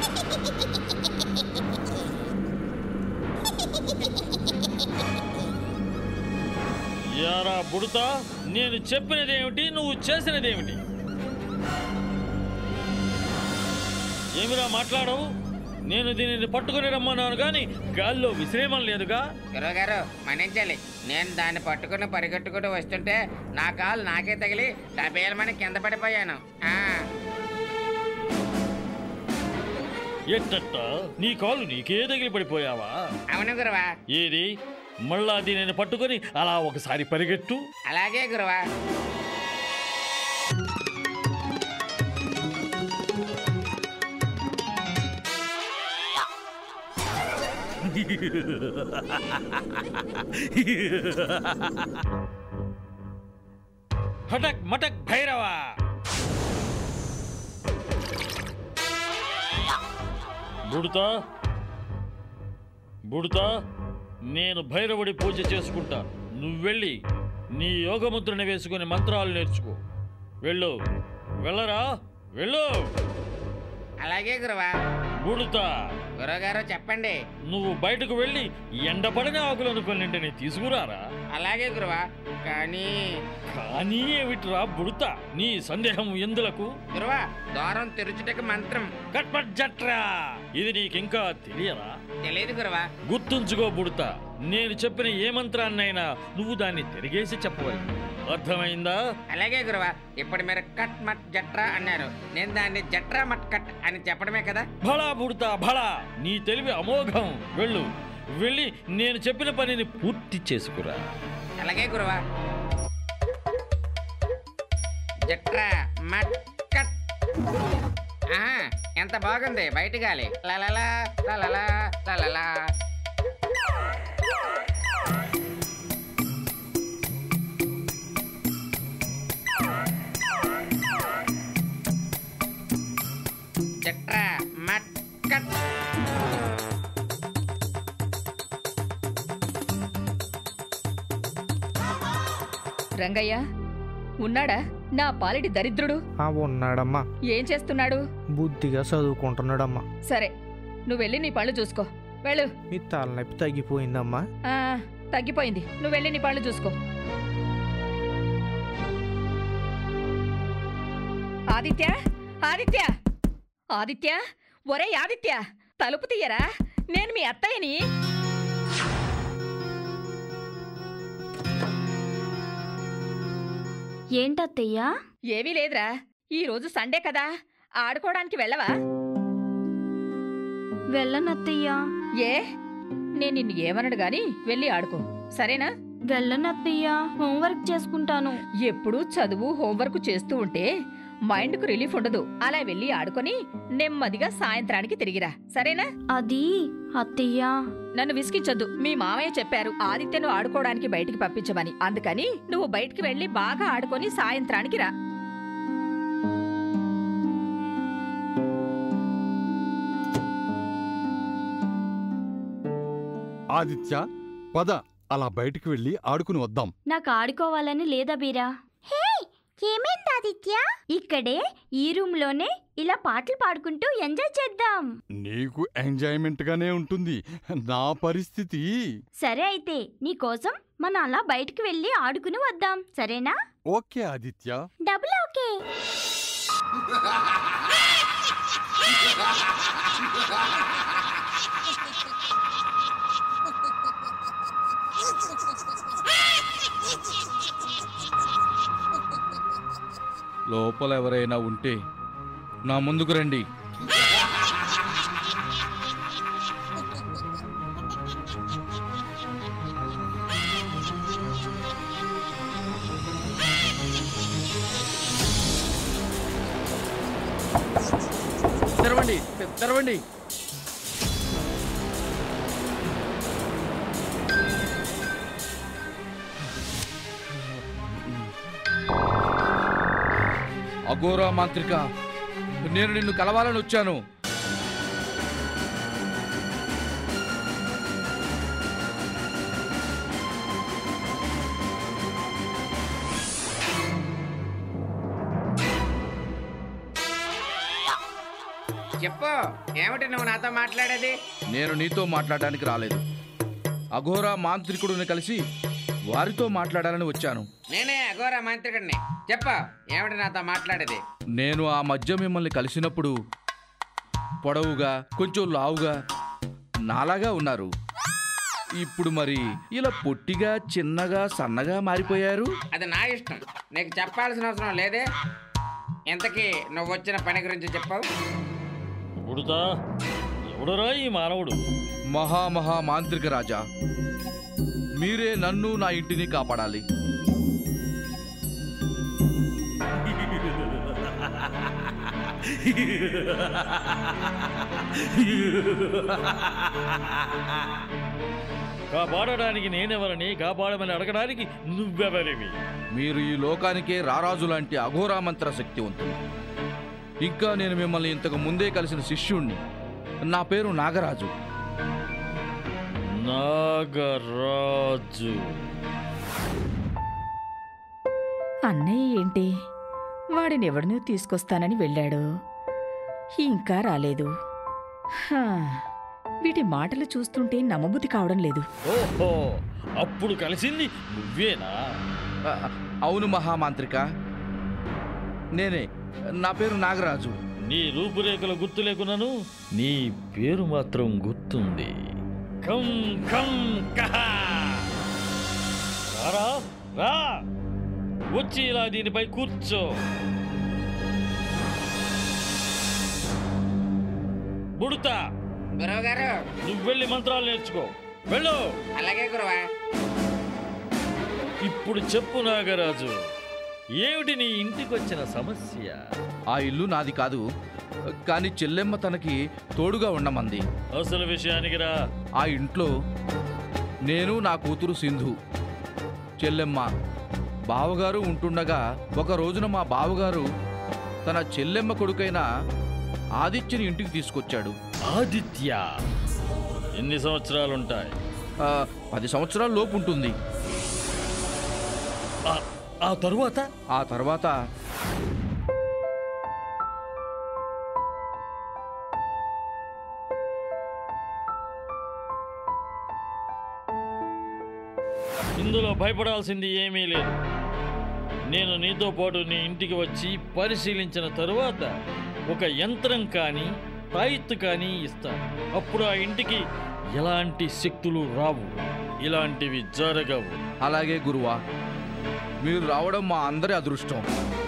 యారా బుడతా నేను చెప్పినదేమిటి నువ్వు చేసినదేమిటి ఏమిరా మాట్లాడవు నేను దీనిని పట్టుకుని రమ్మన్నాను కానీ గాల్లో విసిరేమని లేదుగా గురువుగారు మన్నించాలి నేను దాన్ని పట్టుకుని పరిగెట్టుకుంటూ వస్తుంటే నా కాలు నాకే తగిలి డబేలమని కింద పడిపోయాను ఆ, ఎట్టట్ట నీ కాలు నీకే తగిలి పడిపోయావా అవును గురువా ఏది మళ్ళా దీనిని పట్టుకొని అలా ఒకసారి పరిగెట్టు అలాగే గురువా హటక్ మటక్ భైరవా బుడతా బుడతా నేను భైరవుడి పూజ చేసుకుంటా నువ్వెళ్ళి నీ యోగముద్రని వేసుకుని మంత్రాలు నేర్చుకో వెళ్ళు వెళ్ళరా వెళ్ళు అలాగే గురువా బుడతా గురువుగారు చెప్పండి నువ్వు బయటకు వెళ్ళి ఎండపడిన ఆకులను కొన్నింటిని తీసుకురారా అలాగే గురువా కానీ కానీ ఏమిట్రా బుడతా నీ సందేహం ఎందులకు గురువా ద్వారం తెరుచుటకు మంత్రం కట్పట్ జట్రా ఇది నీకింకా తెలియరా తెలియదు గురువా గుర్తుంచుకో బుడతా నేను చెప్పిన ఏ మంత్రాన్నైనా నువ్వు దాన్ని తిరిగేసి చెప్పవాలి అర్థమైందా అలాగే గురువా ఇప్పుడు మీరు కట్ మట్ జట్రా అన్నారు నేను దాన్ని జట్రా మట్ కట్ అని చెప్పడమే కదా భళా బుడతా భళా నీ తెలివి అమోఘం వెళ్ళు వెళ్ళి నేను చెప్పిన పనిని పూర్తి చేసుకురా అలాగే గురువా జట్రా మట్ కట్ ఆహా ఎంత బాగుంది బయట గాలి లలలా లలలా లలలా జట్రా మట్ కట్ రంగయ్య ఉన్నాడా నా పాలిటి దరిద్రుడు ఆ ఉన్నాడమ్మా ఏం చేస్తున్నాడు బుద్ధిగా చదువుకుంటున్నాడమ్మా సరే నువ్వు వెళ్ళి నీ పళ్ళు చూసుకో వెళ్ళు మీ తలనొప్పి తగ్గిపోయిందమ్మా ఆ, తగ్గిపోయింది నువ్వు వెళ్ళి నీ పళ్ళు చూసుకో ఆదిత్య ఆదిత్య ఆదిత్య ఒరే ఆదిత్య తలుపు తీయరా నేను మీ అత్తయ్యని ఏంటత్తయ్యా ఏమీ లేదురా ఈ రోజు సండే కదా ఆడుకోవడానికి వెళ్ళవా వెళ్ళనత్తయ్యా ఏ నేను నిన్ను ఏమనడు గాని వెళ్ళి ఆడుకో సరేనా వెళ్ళనత్తయ్యా హోంవర్క్ చేసుకుంటాను ఎప్పుడూ చదువు హోంవర్క్ చేస్తూ ఉంటే మైండ్కు రిలీఫ్ ఉండదు అలా వెళ్ళి ఆడుకొని నెమ్మదిగా సాయంత్రానికి తిరిగిరా సరేనా అది అత్తయ్యా నన్ను విసిగించొద్దు మీ మామయ్య చెప్పారు ఆదిత్యను ఆడుకోవడానికి బయటికి పంపించమని అందుకని నువ్వు బయటికి వెళ్ళి బాగా ఆడుకొని సాయంత్రానికి రా ఆదిత్య పద అలా బయటికి వెళ్ళి ఆడుకుని వద్దాం నాకు ఆడుకోవాలని లేదా బీరా హే ఏమైంది ఆదిత్య ఇక్కడే ఈ రూమ్ లోనే ఇలా పాటలు పాడుకుంటూ ఎంజాయ్ చేద్దాం నీకు ఎంజాయ్మెంట్ గానే ఉంటుంది నా పరిస్థితి సరే అయితే నీకోసం మనం అలా బయటికి వెళ్ళి ఆడుకుని వద్దాం సరేనా ఓకే ఆదిత్య డబుల్ ఓకే లోపల ఎవరైనా ఉంటే నా ముందుకు రండి తెరవండి తెరవండి అఘోరా మాంత్రిక నేను నిన్ను కలవాలని వచ్చాను చెప్పు ఏమిటి నువ్వు నాతో మాట్లాడేది నేను నీతో మాట్లాడడానికి రాలేదు అఘోరా మాంత్రికుడిని కలిసి వారితో మాట్లాడాలని వచ్చాను నేనే అఘోర మంత్రికుడిని చెప్పు ఏమిటి నాతో మాట్లాడేది నేను ఆ మధ్య మిమ్మల్ని కలిసినప్పుడు పొడవుగా కొంచెం లావుగా నాలాగా ఉన్నారు ఇప్పుడు మరి ఇలా పొట్టిగా చిన్నగా సన్నగా మారిపోయారు అది నా ఇష్టం నీకు చెప్పాల్సిన అవసరం లేదే ఇంతకీ నువ్వు వచ్చిన పని గురించి చెప్పావు ఉడుతా ఎవడురా ఈ మానవుడు మహా మహా మాంత్రిక రాజా మీరే నన్ను నా ఇంటిని కాపాడాలి కాపాడడానికి నేనెవరని కాపాడమని అడగడానికి నువ్వెవరివి మీరు ఈ లోకానికే రారాజు లాంటి అఘోరా మంత్ర శక్తివంతులు ఇంకా నేను మిమ్మల్ని ఇంతకు ముందే కలిసిన శిష్యుణ్ణి నా పేరు నాగరాజు నాగరాజు అన్నయ్య ఏంటి వాడిని ఎవడినో తీసుకొస్తానని వెళ్ళాడు ఇంకా రాలేదు హా, వీటి మాటలు చూస్తుంటే నమ్మబుద్ధి కావడం లేదు ఓహో అప్పుడు కలిసింది నువ్వేనా ఆ, అవును మహామాంత్రిక నేనే నా పేరు నాగరాజు నీ రూపురేఖలు గుర్తు లేకున్నాను నీ పేరు మాత్రం గుర్తుంది కం కం కహ రారా రా వచ్చి ఇలా దీనిపై కూర్చో బుడతా గురువు గారు నువ్వు వెళ్ళి మంత్రాలు నేర్చుకో వెళ్ళు అలాగే గురువా ఇప్పుడు చెప్పు నాగరాజు ఏమిటి నీ ఇంటికి వచ్చిన సమస్య ఆ ఇల్లు నాది కాదు కానీ చెల్లెమ్మ తనకి తోడుగా ఉండమంది అసలు విషయానికి రా ఆ ఇంట్లో నేను నా కూతురు సింధు చెల్లెమ్మ బావగారు ఉంటుండగా ఒక రోజున మా బావగారు తన చెల్లెమ్మ కొడుకైన ఆదిత్యని ఇంటికి తీసుకొచ్చాడు ఆదిత్య ఎన్ని సంవత్సరాలుంటాయి ఆ, పది సంవత్సరాల లోపు ఉంటుంది ఆ- ఆ తరువాత ఆ తర్వాత ఇందులో భయపడాల్సింది ఏమీ లేదు నేను నీతో పాటు నీ ఇంటికి వచ్చి పరిశీలించిన తరువాత ఒక యంత్రం కానీ తాయిత్తు కానీ ఇస్తాను అప్పుడు ఆ ఇంటికి ఎలాంటి శక్తులు రావు ఇలాంటివి జరగవు అలాగే గురువా మీరు రావడం మా అందరి అదృష్టం